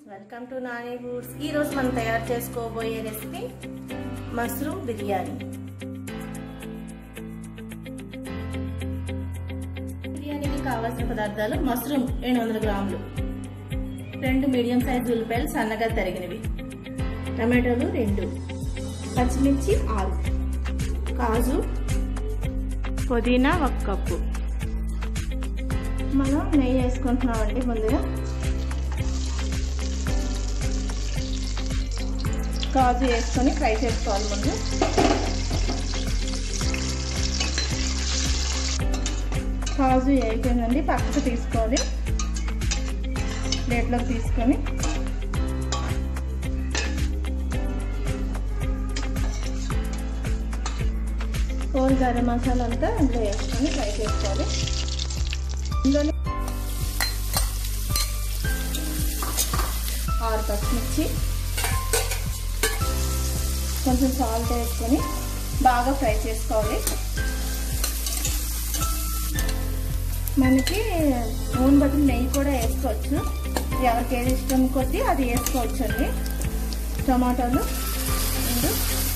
welcome to Nani foods ఈ రోజు మనం తయారు చేసుకోబోయే రెసిపీ మష్రూమ్ బిర్యానీ బిర్యానీకి కావాల్సిన పదార్థాలు మష్రూమ్ రెండు వందల గ్రాములు రెండు మీడియం సైజ్ ఉల్లిపాయలు సన్నగా తరిగినవి టమాటోలు రెండు పచ్చిమిర్చి ఆరు కాజు పుదీనా ఒక కప్పు మనం నెయ్యి వేసుకుంటున్నామండి ముందుగా కాజు వేసుకొని ఫ్రై చేసుకోవాలి ముందు కాజు అయిపోయిందండి పక్కకు తీసుకోవాలి ప్లేట్లోకి తీసుకొని హోల్ గరం మసాలా అంతా అందులో వేసుకొని ఫ్రై చేసుకోవాలి ఇందులో ఆరు పచ్చిమిర్చి కొంచెం సాల్ట్ వేసుకొని బాగా ఫ్రై చేసుకోవాలి మనకి నూనె బదులు నెయ్యి కూడా వేసుకోవచ్చు ఎవరికి ఏది ఇష్టం కొద్దీ అది వేసుకోవచ్చు అండి టమాటాలు రెండు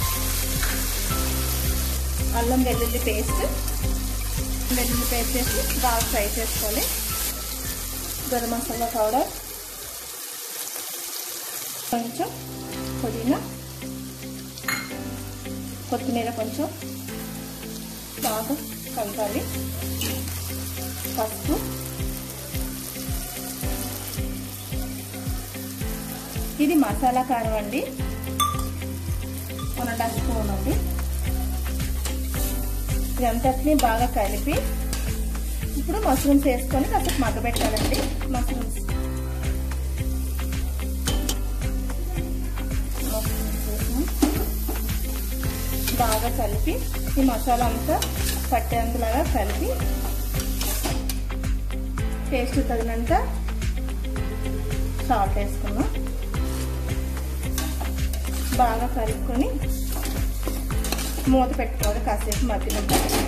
అల్లం వెల్లుల్లి పేస్ట్ వెల్లుల్లి పేస్ట్ వేసి బాగా ఫ్రై చేసుకోవాలి గరం మసాలా పౌడర్ కొంచెం పుదీనా కొత్తిమీర కొంచెం బాగా కలపాలి పసుపు ఇది మసాలా కారం అండి వన్ అండ్ హాఫ్ స్పూన్ ఉంది ఇదంతటిని బాగా కలిపి ఇప్పుడు మష్రూమ్స్ వేసుకొని కాసేపు మగ్గబెట్టాలండి మష్రూమ్స్ బాగా కలిపి ఈ మసాలా అంతా పట్టేంతలాగా కలిపి టేస్ట్ తగినంత సాల్ట్ వేసుకున్నాం బాగా కలుపుకొని మూత పెట్టుకోవాలి కాసేపు మధ్యలో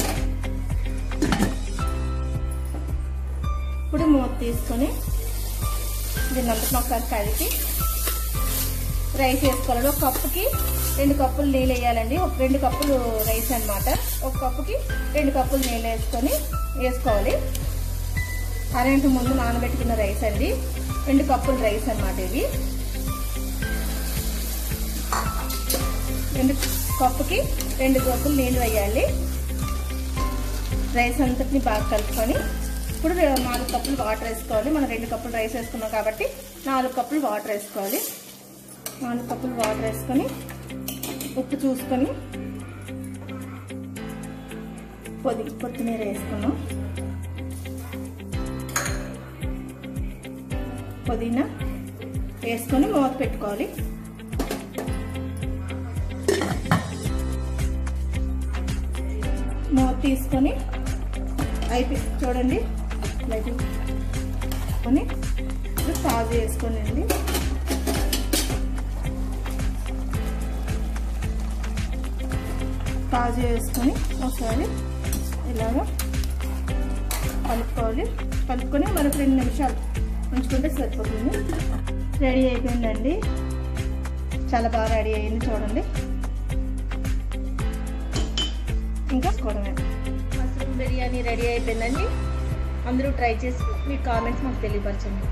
ఇప్పుడు మూత తీసుకొని దీన్నంతా ఒకసారి కలిపి రైస్ వేసుకోవాలి ఒక కప్పుకి రెండు కప్పులు నీళ్ళు వేయాలండి ఒక రెండు కప్పులు రైస్ అనమాట ఒక కప్పుకి రెండు కప్పులు నీళ్ళు వేసుకొని వేసుకోవాలి అరగంట ముందు నానబెట్టుకున్న రైస్ అండి రెండు కప్పులు రైస్ అనమాట ఇది రెండు కప్పుకి రెండు కప్పులు నీళ్ళు వేయాలి రైస్ అంతటిని బాగా కలుపుకొని ఇప్పుడు నాలుగు కప్పులు వాటర్ వేసుకోవాలి మనం రెండు కప్పులు రైస్ వేసుకున్నాం కాబట్టి నాలుగు కప్పులు వాటర్ వేసుకోవాలి నాలుగు కప్పులు వాటర్ వేసుకొని ఉప్పు చూసుకొని పొది కొత్తిమీర వేసుకున్నాం పుదీనా వేసుకొని మూత పెట్టుకోవాలి మూత తీసుకొని అయిపోయి చూడండి లైట్ కొని ఇప్పుడు కాజు వేసుకోనండి కాజు వేసుకొని ఒకసారి ఇలాగా కలుపుకోవాలి కలుపుకొని మనకు రెండు నిమిషాలు ఉంచుకుంటే సరిపోతుంది రెడీ అయిపోయిందండి చాలా బాగా రెడీ అయింది చూడండి ఇంకా చూడమే మష్రూమ్ బిర్యానీ రెడీ అయిపోయిందండి అందరూ ట్రై చేసి మీ కామెంట్స్ మాకు తెలియపరచండి